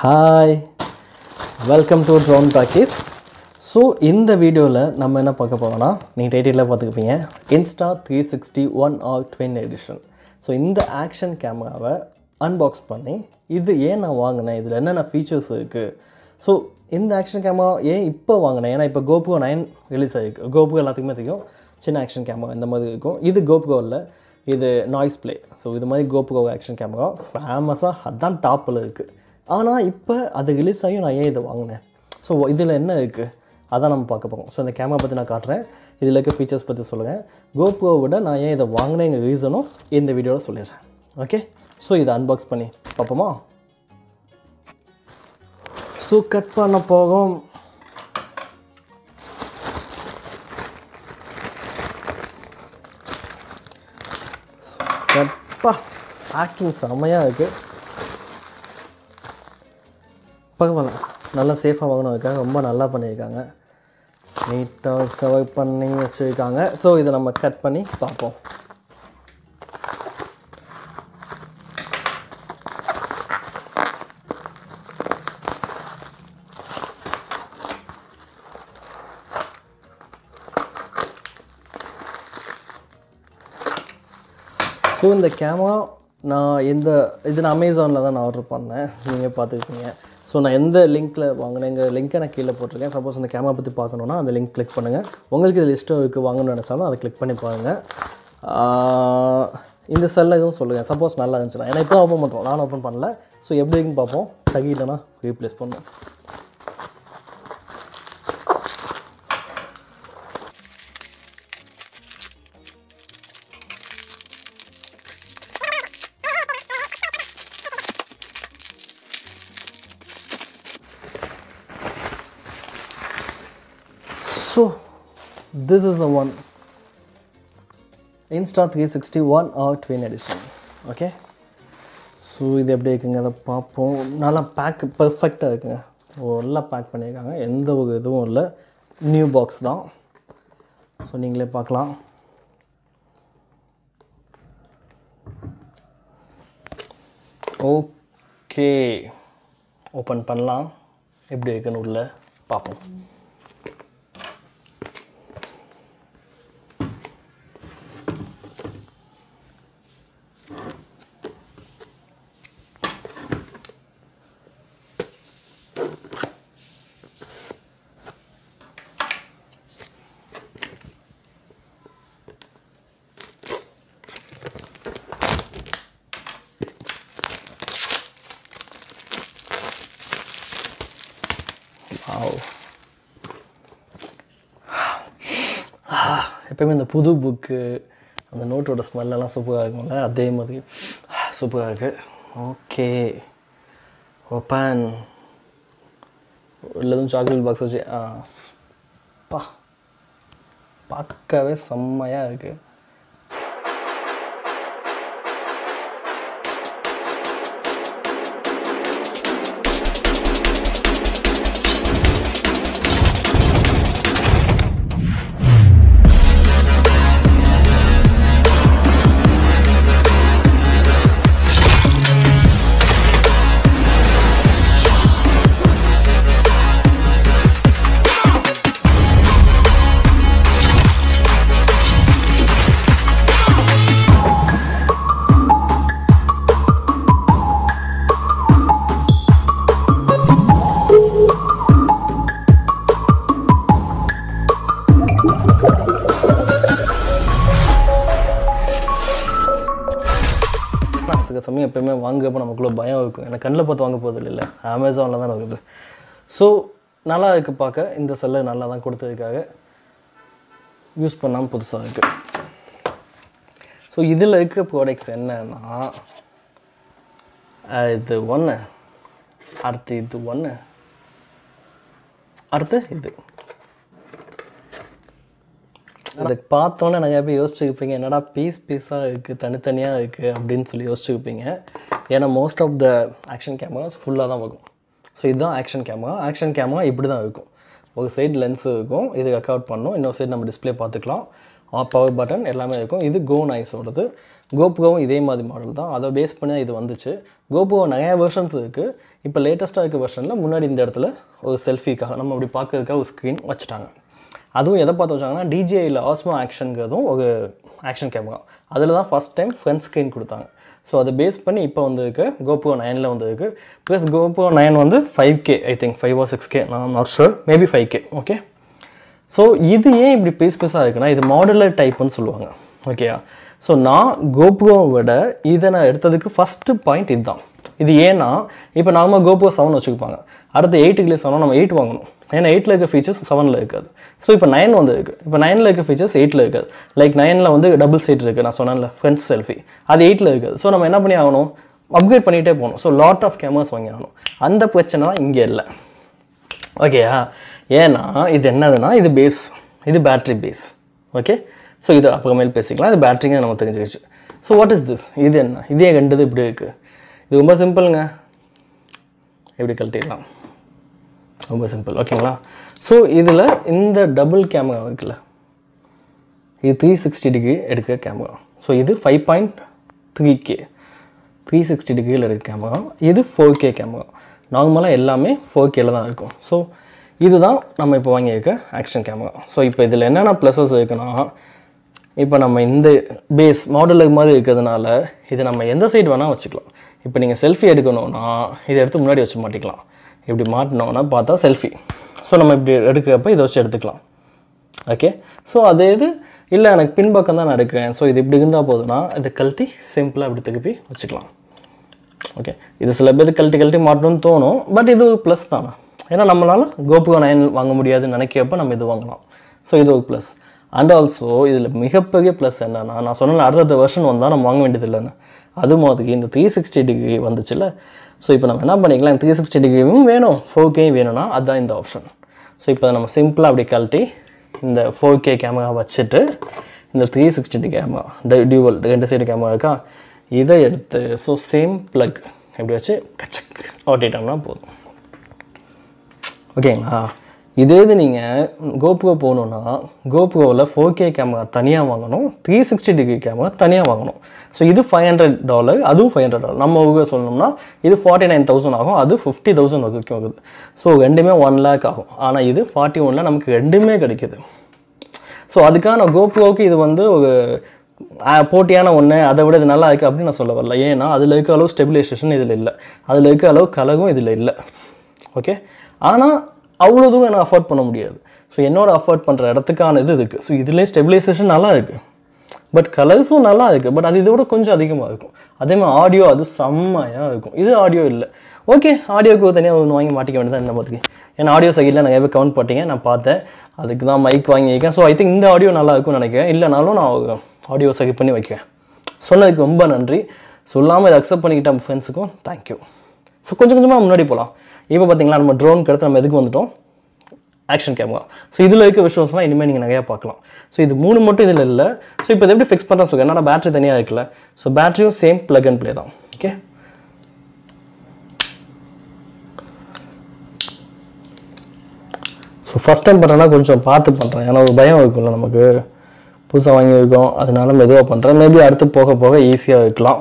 Hi welcome to drone practice so இந்த வீடியோவில் நம்ம என்ன பார்க்க போகிறோம்னா நீங்கள் டைட்டிலில் பார்த்துக்குப்பீங்க Insta three sixty one or twin edition so இந்த ஆக்ஷன் கேமராவை அன்பாக்ஸ் பண்ணி இது ஏன் நான் வாங்கினேன் இதில் என்னென்ன ஃபீச்சர்ஸ் இருக்குது ஸோ இந்த ஆக்ஷன் கேமரா ஏன் இப்போ வாங்கினேன் ஏன்னா இப்போ கோப்ரோ நைன் ரிலீஸ் ஆகிருக்கு கோப்ரோ எல்லாத்துக்குமே தெரியும் சின்ன ஆக்ஷன் கேமரா இந்த மாதிரி இருக்கும் இது கோப்ரோ இல்லை இது நாய்ஸ் ப்ளே ஸோ இது மாதிரி கோப்ரோ ஆக்ஷன் கேமரா ஃபேமஸாக அதான் டாப்பில் இருக்குது ஆனால் இப்போ அது ரிலீஸ் ஆகி நான் ஏன் இதை வாங்கினேன் ஸோ இதில் என்ன இருக்குது அதான் நம்ம பார்க்க போகிறோம் ஸோ இந்த கேமரா பற்றி நான் காட்டுறேன் இதில் இருக்க ஃபீச்சர்ஸ் பற்றி சொல்லுங்கள் கோப்ரோவை விட நான் ஏன் இதை வாங்கினேங்க ரீசனும் இந்த வீடியோவில் சொல்லிடுறேன் ஓகே ஸோ இதை அன்பாக்ஸ் பண்ணி பார்ப்போமா ஸோ கட் பண்ண போகும் கப்பா பேக்கிங் செம்மையாக இருக்குது பரவாயில்ல நல்லா சேஃபாக வாங்கினதுக்காக ரொம்ப நல்லா பண்ணியிருக்காங்க நீட்டாக கவர் பண்ணி வச்சுருக்காங்க ஸோ இதை நம்ம கட் பண்ணி பார்ப்போம் ஸோ இந்த கேமரா நான் இந்த இது நான் அமேசானில் தான் நான் ஆர்டர் பண்ணேன் நீங்கள் பார்த்துருக்கீங்க ஸோ நான் எந்த லிங்க்கில் வாங்கினேன் எங்கள் லிங்க்கை நான் கீழே போட்டிருக்கேன் சப்போஸ் இந்த கேமரா பற்றி பார்க்கணுன்னா அந்த லிங்க் கிளிக் பண்ணுங்கள் உங்களுக்கு இது லிஸ்ட்டும் இருக்குது வாங்கணும்னு நினச்சாலும் அதை கிளிக் பண்ணி பாருங்கள் ஆஹ் இந்த செல்லகும் சொல்லுங்கள் சப்போஸ் நல்லா இருந்துச்சுன்னா ஏன்னா இப்போ ஓப்பன் பண்ணுறோம் நான் ஓப்பன் பண்ணல ஸோ எப்படி இருக்குன்னு பார்ப்போம் சகி இல்லைன்னா ரீப்ளேஸ் பண்ணுவோம் So, this is the one. Insta 361 or Twin Edition. Okay so இது எப்படி இருக்குங்க அதை பார்ப்போம் நல்லா பேக் பர்ஃபெக்டாக இருக்குங்க நல்லா பேக் பண்ணியிருக்காங்க எந்த ஒரு இதுவும் இல்லை நியூ பாக்ஸ் தான் ஸோ நீங்களே பார்க்கலாம் ஓகே ஓப்பன் பண்ணலாம் எப்படி இருக்குன்னு உள்ள பார்ப்போம் வாவ் எப்பயுமே இந்த புது புக்கு அந்த நோட்டோட ஸ்மெல்லாம் சூப்பராக இருக்கும்ல அதே மாதிரி சூப்பராக இருக்குது ஓகே ஓப்பன் இல்லை எதுவும் சாக்லேட் பாக்ஸ் வச்சு ஆ பா பார்க்கவே செம்மையாக இருக்குது சில சமயம் எப்பயுமே வாங்குறப்ப நமக்குள்ள பயம் இருக்கும் எனக்கு கண்ணில் பார்த்து வாங்க போதில்லை இல்லை அமேசானில் தான் இருக்குது ஸோ நல்லா இருக்குது பார்க்க இந்த செல்லை நல்லா தான் கொடுத்ததுக்காக யூஸ் பண்ணாமல் புதுசாக இருக்குது ஸோ இதில் இருக்க ப்ராடக்ட்ஸ் என்னன்னா அஹ் இது ஒன்று அடுத்து இது ஒன்று அடுத்து இது அதை பார்த்தோன்னே நிறைய பேர் யோசிச்சுருப்பீங்க என்னடா பீஸ் பீஸாக இருக்குது தனித்தனியாக இருக்குது அப்படின்னு சொல்லி யோசிச்சுருப்பீங்க ஏன்னா most of the action cameras ஃபுல்லாக தான் வரும் ஸோ இதுதான் ஆக்ஷன் கேமரா ஆக்ஷன் கேமரா இப்படி தான் இருக்கும் ஒரு சைடு லென்ஸ் இருக்கும் இது ரெக்கார்ட் பண்ணும் இன்னொரு சைடு நம்ம டிஸ்ப்ளே பார்த்துக்கலாம் பவர் பட்டன் எல்லாமே இருக்கும் இது கோ நைஸோடது கோப்ரோவும் இதே மாதிரி மாடல் தான் அதை பேஸ் பண்ணி தான் இது வந்துச்சு கோப்ரோ நிறையா வெர்ஷன்ஸ் இருக்குது இப்போ லேட்டஸ்ட்டாக இருக்க வெர்ஷனில் முன்னாடி இந்த இடத்துல ஒரு செல்ஃபிக்காக நம்ம அப்படி பார்க்கறதுக்காக ஒரு ஸ்க்ரீன் வச்சுட்டாங்க அதுவும் எதை பார்த்து வச்சாங்கன்னா டிஜேயில் ஆஸ்மோ ஆக்ஷனுங்கிறதும் ஒரு ஆக்ஷன் கேமரா அதில் தான் ஃபஸ்ட் டைம் ஃப்ரண்ட் ஸ்க்ரீன் கொடுத்தாங்க ஸோ அதை பேஸ் பண்ணி இப்போ வந்திருக்கு கோப்ரோ நைனில் வந்திருக்கு ப்ளஸ் கோப்ரோ நைன் வந்து five K I think five or six K நான் not sure maybe five K okay so இது ஏன் இப்படி பீஸ் பீஸாக இருக்குன்னா இது மாடுலர் டைப்புன்னு சொல்லுவாங்க ஓகேயா ஸோ நான் கோப்ரோவை விட இதை நான் எடுத்ததுக்கு ஃபஸ்ட்டு பாயிண்ட் இதுதான் இது ஏன்னா இப்போ நார்மலாக கோப்ரோ செவன் வச்சுருப்பாங்க அடுத்து எயிட்டுக்குள்ளே செவன் நம்ம எயிட் வாங்கணும் ஏன்னா எயிட்டில் இருக்க ஃபீச்சர்ஸ் செவனில் இருக்காது ஸோ இப்போ நைன் வந்து இருக்குது இப்போ நைனில் இருக்க ஃபீச்சர்ஸ் எயிட்டில் இருக்காது லைக் நைனில் வந்து டபுள் சைட் இருக்குது நான் சொன்னேன்ல ஃப்ரண்ட் செல்ஃபி அது எயிட்டில் இருக்காது ஸோ நம்ம என்ன பண்ணி ஆகணும் அப்கிரேட் பண்ணிகிட்டே போகணும் ஸோ லாட் ஆஃப் கேமராஸ் வாங்கி ஆகணும் அந்த பிரச்சனை தான் இங்கே இல்லை ஓகேயா ஏன்னா இது என்னதுன்னா இது பேஸ் இது பேட்ரி பேஸ் ஓகே ஸோ இது அப்புறமேல் பேசிக்கலாம் இது பேட்டரிங்க நம்ம தெரிஞ்சுக்கிச்சு ஸோ வாட் இஸ் திஸ் இது என்ன இதே கண்டது இப்படி இருக்குது இது ரொம்ப சிம்பிளுங்க எப்படி கழட்டிடலாம் ரொம்ப சிம்பிள் ஓகேங்களா ஸோ இதில் இந்த டபுள் கேமரா இருக்குல்ல இது த்ரீ சிக்ஸ்டி டிகிரி எடுக்கிற கேமரா ஸோ இது five point three K three sixty டிகிரியில் இருக்க கேமரா இது ஃபோர் கே கேமரா நார்மலாக எல்லாமே ஃபோர் கேல தான் இருக்கும் ஸோ இதுதான் நம்ம இப்போ வாங்கியிருக்க ஆக்ஷன் கேமரா ஸோ இப்போ இதில் என்னென்ன ப்ளஸஸ் இருக்குன்னா இப்போ நம்ம இந்த பேஸ் மாடலுக்கு மாதிரி இருக்கிறதுனால இது நம்ம எந்த சைடு வேணால் வச்சுக்கலாம் இப்போ நீங்கள் செல்ஃபி எடுக்கணும்னா இதை எடுத்து முன்னாடி வச்சு மாட்டிக்கலாம் இப்படி மாட்டினோன்னா பார்த்தா செல்ஃபி ஸோ நம்ம இப்படி எடுக்கிறப்ப இதை வச்சு எடுத்துக்கலாம் ஓகே ஸோ அதே இது இல்லை எனக்கு பின்பக்கம் தான் நான் எடுக்கிறேன் ஸோ இது இப்படி இருந்தால் போதும்னா இதை கழட்டி சிம்பிளாக இப்படி திருப்பி வச்சுக்கலாம் ஓகே இது சில பேருக்கு கழட்டி கழட்டி மாட்டணும்னு தோணும் பட் இது ஒரு ப்ளஸ் தானே ஏன்னா நம்மளால் கோபுகா நயன் வாங்க முடியாதுன்னு நினைக்கிறப்ப நம்ம இது வாங்கலாம் ஸோ இது ஒரு ப்ளஸ் அண்ட் ஆல்சோ இதில் மிகப்பெரிய ப்ளஸ் என்னன்னா நான் சொன்ன அடுத்தடுத்த வெர்ஷன் வந்தால் நம்ம வாங்க வேண்டியது இல்லைன்னு அது மாதிரி இந்த த்ரீ சிக்ஸ்டி டிகிரி வந்துச்சுல்ல ஸோ இப்போ நம்ம என்ன பண்ணிக்கலாம் த்ரீ சிக்ஸ்டி டிகிரியும் வேணும் ஃபோர் கேயும் வேணும்னா அதுதான் இந்த ஆப்ஷன் ஸோ இப்போ நம்ம சிம்பிளாக அப்படி கழட்டி இந்த ஃபோர் கே கேமரா வச்சுட்டு இந்த three sixty D camera dual ரெண்டு சைடு கேமரா இருக்கா இதை எடுத்து ஸோ சேம் ப்ளக் இப்படி வச்சு கச்சக் ஓட்டிட்டோம்னா போதும் ஓகேங்களா இதே இது நீங்கள் கோப்ரோ போகணுன்னா கோப்ரோவில் ஃபோர் கே கேமரா தனியாக வாங்கணும் த்ரீ சிக்ஸ்டி டிகிரி கேமரா தனியாக வாங்கணும் ஸோ இது ஃபைவ் ஹண்ட்ரட் டாலர் அதுவும் ஃபைவ் ஹண்ட்ரட் டாலர் நம்ம ஊரில் சொல்லணும்னா இது ஃபார்ட்டி நைன் தௌசண்ட் ஆகும் அது ஃபிஃப்டி தௌசண்ட் வரைக்கும் ஆகுது ஸோ ரெண்டுமே ஒன் லேக் ஆகும் ஆனால் இது ஃபார்ட்டி ஒனில் நமக்கு ரெண்டுமே கிடைக்குது ஸோ அதுக்கான கோப்ரோவுக்கு இது வந்து ஒரு ஆ, போட்டியான ஒன்று அதை விட இது நல்லா இருக்குது அப்படின்னு நான் சொல்ல வரல ஏன்னா அதில் இருக்க அளவு ஸ்டெபிலைசேஷன் இதில் இல்லை அதில் இருக்க அளவு கலகும் இதில் இல்லை ஓகே ஆனால் அவ்வளோ தூரம் எனக்கு அஃபோர்ட் பண்ண முடியாது ஸோ என்னோட அஃபோர்ட் பண்ணுற இடத்துக்கான இது இருக்குது ஸோ இதுலேயே ஸ்டெபிலைசேஷன் நல்லா இருக்குது பட் கலர்ஸும் நல்லா இருக்குது பட் அது இதை விட கொஞ்சம் அதிகமாக இருக்கும் அதே மாதிரி ஆடியோ அது செம்மையாக இருக்கும் இது ஆடியோ இல்லை ஓகே ஆடியோக்கு தனியாக ஒன்று வாங்கி மாட்டிக்க வேண்டியதான் இந்த மாதிரி ஏன்னா ஆடியோ சைடில் நிறைய பேர் கவுண்ட் போட்டீங்க நான் பார்த்தேன் அதுக்கு தான் மைக் வாங்கியிருக்கேன் ஸோ ஐ திங்க் இந்த ஆடியோ நல்லா இருக்கும்னு நினைக்கிறேன் இல்லைனாலும் நான் ஆடியோ சரி பண்ணி வைக்கிறேன் சொன்னதுக்கு ரொம்ப நன்றி சொல்லாமல் இதை அக்செப்ட் பண்ணிக்கிட்ட ஃப்ரெண்ட்ஸுக்கும் தேங்க்யூ ஸோ கொஞ்சம் கொஞ்சமாக முன்னாடி போகலாம் இப்போ பார்த்தீங்களா நம்ம ட்ரோனுக்கு அடுத்து நம்ம எதுக்கு வந்துட்டோம் ஆக்ஷன் கேமரா ஸோ இதில் இருக்க விஷயம்ஸ்லாம் இனிமேல் நீங்கள் நிறையா பார்க்கலாம் ஸோ இது மூணு மட்டும் இதில் இல்லை ஸோ இப்போ இதை எப்படி ஃபிக்ஸ் பண்ணுறேன் சொல்லுங்கள் என்னன்னா பேட்டரி தனியாக இருக்குல்ல ஸோ பேட்டரியும் சேம் ப்ளக் அண்ட் ப்ளே தான் ஓகே ஸோ ஃபஸ்ட் டைம் பண்ணுறேன்னா கொஞ்சம் பார்த்து பண்ணுறேன் ஏன்னா ஒரு பயம் இருக்கும்ல நமக்கு புதுசாக வாங்கியிருக்கோம் அதனால மெதுவாக பண்ணுறேன் மேபி அடுத்து போக போக ஈஸியாக இருக்கலாம்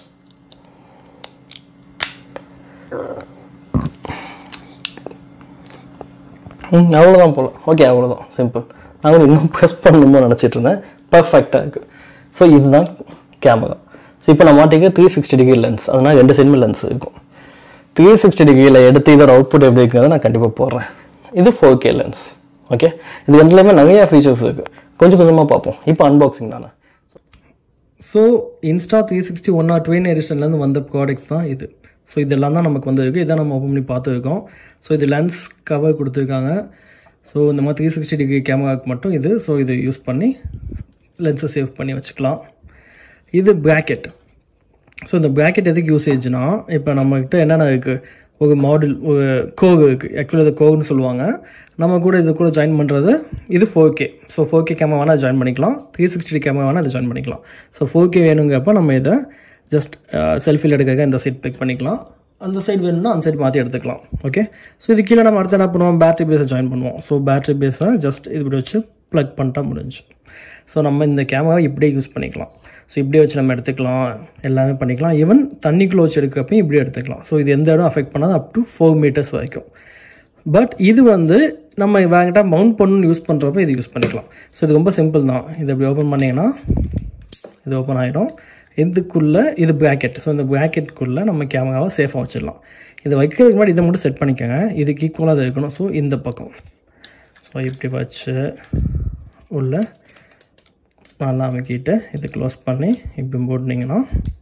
ம் அவ்வளோதான் போல ஓகே அவ்வளோதான் சிம்பிள் நான் கூட இன்னும் ப்ரெஸ் பண்ணணுமோ நினச்சிட்டு இருந்தேன் பர்ஃபெக்டாக இருக்குது ஸோ இதுதான் கேமரா ஸோ இப்போ நான் மாட்டிக்க த்ரீ சிக்ஸ்டி டிகிரி லென்ஸ் அதனால் ரெண்டு சைடுமே லென்ஸ் இருக்கும் த்ரீ சிக்ஸ்டி டிகிரியில் எடுத்து இதோட அவுட்புட் எப்படி இருக்கிறத நான் கண்டிப்பாக போடுறேன் இது ஃபோர் கே லென்ஸ் ஓகே இது ரெண்டுலேயுமே நிறைய ஃபீச்சர்ஸ் இருக்குது கொஞ்சம் கொஞ்சமாக பார்ப்போம் இப்போ அன்பாக்சிங் தானே so Insta three sixty one or twin எடிஷன்லேருந்து வந்த ப்ராடக்ட்ஸ் தான் இது ஸோ இதெல்லாம் தான் நமக்கு வந்திருக்கு இதான் நம்ம ஓப்பன் பண்ணி பார்த்துருக்கோம் ஸோ இது லென்ஸ் கவர் கொடுத்துருக்காங்க ஸோ இந்த மாதிரி த்ரீ சிக்ஸ்டி டிகிரி கேமராவுக்கு மட்டும் இது ஸோ இது யூஸ் பண்ணி லென்ஸை சேவ் பண்ணி வச்சுக்கலாம் இது ப்ராக்கெட் ஸோ இந்த ப்ராக்கெட் எதுக்கு யூசேஜ்னா இப்போ நம்மக்கிட்ட என்னென்ன இருக்குது ஒரு மாடல் ஒரு கோகு இருக்குது ஆக்சுவலி அது கோகுன்னு சொல்லுவாங்க நம்ம கூட இது கூட ஜாயின் பண்ணுறது இது four K so four K camera வேணால் ஜாயின் பண்ணிக்கலாம் த்ரீ சிக்ஸ்டி கேமரா வேணால் அதை ஜாயின் பண்ணிக்கலாம் ஸோ ஃபோர் கே வேணுங்கிறப்ப நம்ம இதை ஜஸ்ட் செல்ஃபியில் எடுக்க இந்த சைட் பிக் பண்ணிக்கலாம் அந்த சைடு வேணும்னா அந்த சைடு மாற்றி எடுத்துக்கலாம் ஓகே ஸோ இது கீழே நம்ம அடுத்து என்ன பண்ணுவோம் பேட்டரி பேஸை ஜாயின் பண்ணுவோம் ஸோ பேட்டரி பேஸை ஜஸ்ட் இது இப்படி வச்சு ப்ளக் பண்ணிட்டா முடிஞ்சு ஸோ நம்ம இந்த கேமராவை இப்படியே யூஸ் பண்ணிக்கலாம் ஸோ இப்படியே வச்சு நம்ம எடுத்துக்கலாம் எல்லாமே பண்ணிக்கலாம் ஈவன் தண்ணிக்குள்ளே வச்சு எடுக்கப்பையும் இப்படியே எடுத்துக்கலாம் ஸோ இது எந்த இடம் அஃபெக்ட் பண்ணாது அப் டு ஃபோர் மீட்டர்ஸ் வரைக்கும் பட் இது வந்து நம்ம வேங்கிட்ட மவுண்ட் பண்ணணும்னு யூஸ் பண்ணுறப்ப இது யூஸ் பண்ணிக்கலாம் ஸோ இது ரொம்ப சிம்பிள் தான் இது இப்படி ஓப்பன் பண்ணிங்கன்னா இது ஓப்பன் ஆகிடும் இதுக்குள்ளே இது ப்ராக்கெட் ஸோ இந்த ப்ராக்கெட்டுக்குள்ளே நம்ம கேமராவை சேஃபாக வச்சிடலாம் இதை வைக்கிறதுக்கு முன்னாடி இதை மட்டும் செட் பண்ணிக்கோங்க இதுக்கு ஈக்குவலாக அது இருக்கணும் ஸோ இந்த பக்கம் ஸோ இப்படி வச்சு உள்ள நல்லா அமைக்கிட்டு இது க்ளோஸ் பண்ணி இப்படி போட்டிங்கன்னா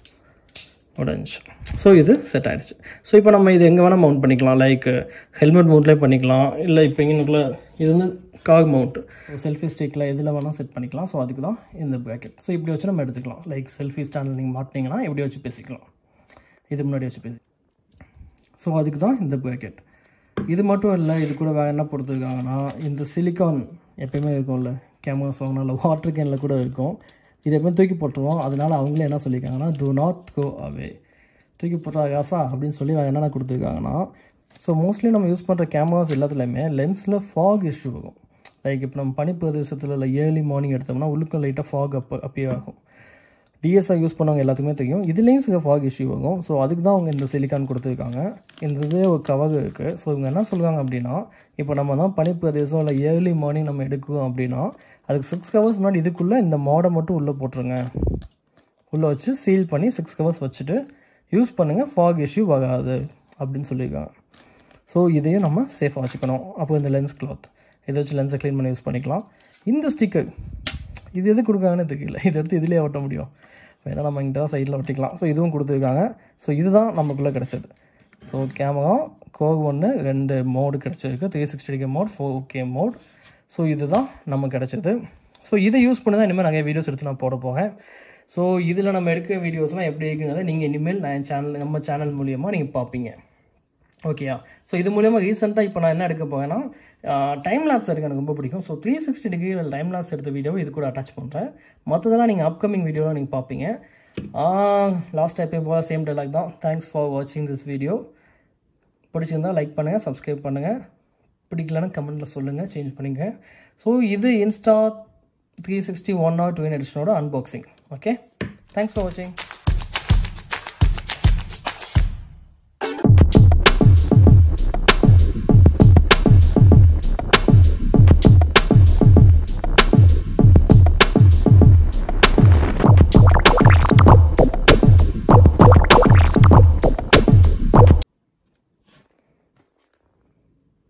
உடஞ்சி ஸோ இது செட் ஆகிடுச்சு ஸோ இப்போ நம்ம இது எங்கே வேணால் மவுண்ட் பண்ணிக்கலாம் லைக் ஹெல்மெட் மவுண்ட்லேயே பண்ணிக்கலாம் இல்லை இப்போ இங்கனுக்குள்ள இது வந்து கார் மவுண்ட் செல்ஃபி ஸ்டிக்கில் எதில் வேணால் செட் பண்ணிக்கலாம் ஸோ அதுக்கு தான் இந்த பேக்கெட் ஸோ இப்படி வச்சு நம்ம எடுத்துக்கலாம் லைக் செல்ஃபி ஸ்டாண்டில் நீங்கள் மாட்டினீங்கன்னா இப்படி வச்சு பேசிக்கலாம் இது முன்னாடி வச்சு பேசி ஸோ அதுக்கு தான் இந்த பேக்கெட் இது மட்டும் இல்லை இது கூட வேறு என்ன கொடுத்துருக்காங்கன்னா இந்த சிலிக்கான் எப்பயுமே இருக்கும்ல கேமராஸ் வாங்கினா இல்லை வாட்டர் கேனில் கூட இருக்கும் இது எப்பவுமே தூக்கி போட்டுருவோம் அதனால அவங்களே என்ன சொல்லியிருக்காங்கன்னா do நாட் கோ அவே தூக்கி போட்டா காசா அப்படின்னு சொல்லி வேறு என்னென்ன கொடுத்துருக்காங்கன்னா ஸோ மோஸ்ட்லி நம்ம யூஸ் பண்ணுற கேமராஸ் எல்லாத்துலேயுமே லென்ஸில் ஃபாக் இஷ்யூ இருக்கும் லைக் இப்போ நம்ம பனி பிரதேசத்தில் இல்லை ஏர்லி மார்னிங் எடுத்தோம்னா உள்ளுக்கு லைட்டாக ஃபாக் அப்போ அப்பியர் ஆகும் டிஎஸ்ஆர் யூஸ் பண்ணவங்க எல்லாத்துக்குமே தெரியும் இதுலேயும் சில ஃபாக் இஷ்யூ ஆகும் ஸோ அதுக்கு தான் அவங்க இந்த சிலிக்கான் கொடுத்துருக்காங்க இந்த இதே ஒரு கவர் இருக்குது ஸோ இவங்க என்ன சொல்லுவாங்க அப்படின்னா இப்போ நம்ம தான் பனி பிரதேசம் இல்லை ஏர்லி மார்னிங் நம்ம எடுக்கிறோம் அப்படின்னா அதுக்கு சிக்ஸ் ஹவர்ஸ் முன்னாடி இதுக்குள்ளே இந்த மாடை மட்டும் உள்ளே போட்டுருங்க உள்ளே வச்சு சீல் பண்ணி சிக்ஸ் ஹவர்ஸ் வச்சுட்டு யூஸ் பண்ணுங்கள் ஃபாக் இஷ்யூ வராது அப்படின்னு சொல்லியிருக்காங்க ஸோ இதையும் நம்ம சேஃபாக வச்சுக்கணும் அப்போ இந்த லென்ஸ் கிளாத் இதை வச்சு லென்ஸை க்ளீன் பண்ணி யூஸ் பண்ணிக்கலாம் இந்த ஸ்டிக்கர் இது எது கொடுக்காங்கன்னு தெரியல இதை எடுத்து இதுலேயே ஒட்ட முடியும் வேணால் நம்ம இங்கிட்ட தான் சைடில் ஒட்டிக்கலாம் ஸோ இதுவும் கொடுத்துருக்காங்க ஸோ இதுதான் நமக்குள்ளே கிடச்சது ஸோ கேமரா கோக் ஒன்று ரெண்டு மோடு கிடச்சிருக்கு three sixty degree mode four K mode so இதுதான் நமக்கு கிடச்சது ஸோ இதை யூஸ் பண்ணி தான் இனிமேல் நிறைய வீடியோஸ் எடுத்து நான் போட போகிறேன் ஸோ இதில் நம்ம எடுக்கிற வீடியோஸ்லாம் எப்படி இருக்குங்கிறத நீங்கள் இனிமேல் நான் சேனல் நம்ம சேனல் மூலியமாக நீங்கள் பார்ப்பீங்க ஓகேயா ஸோ இது மூலயமா ரீசெண்டாக இப்போ நான் என்ன எடுக்க போகிறேன்னா டைம் லேப்ஸ் எடுக்க எனக்கு ரொம்ப பிடிக்கும் ஸோ த்ரீ சிக்ஸ்டி டிகிரியில் டைம் லேப்ஸ் எடுத்த வீடியோவை இது கூட அட்டாச் பண்ணுறேன் மற்றதெல்லாம் நீங்கள் அப்கமிங் வீடியோவில் நீங்கள் பார்ப்பீங்க லாஸ்ட் டைப் போல் சேம் டைலாக் தான் தேங்க்ஸ் ஃபார் வாட்சிங் திஸ் வீடியோ பிடிச்சிருந்தா லைக் பண்ணுங்கள் சப்ஸ்கிரைப் பண்ணுங்கள் பிடிக்கலன்னா கமெண்ட்டில் சொல்லுங்கள் சேஞ்ச் பண்ணிங்க ஸோ இது Insta three sixty one or two எடிஷனோட அன்பாக்சிங் ஓகே தேங்க்ஸ் ஃபார் வாட்சிங்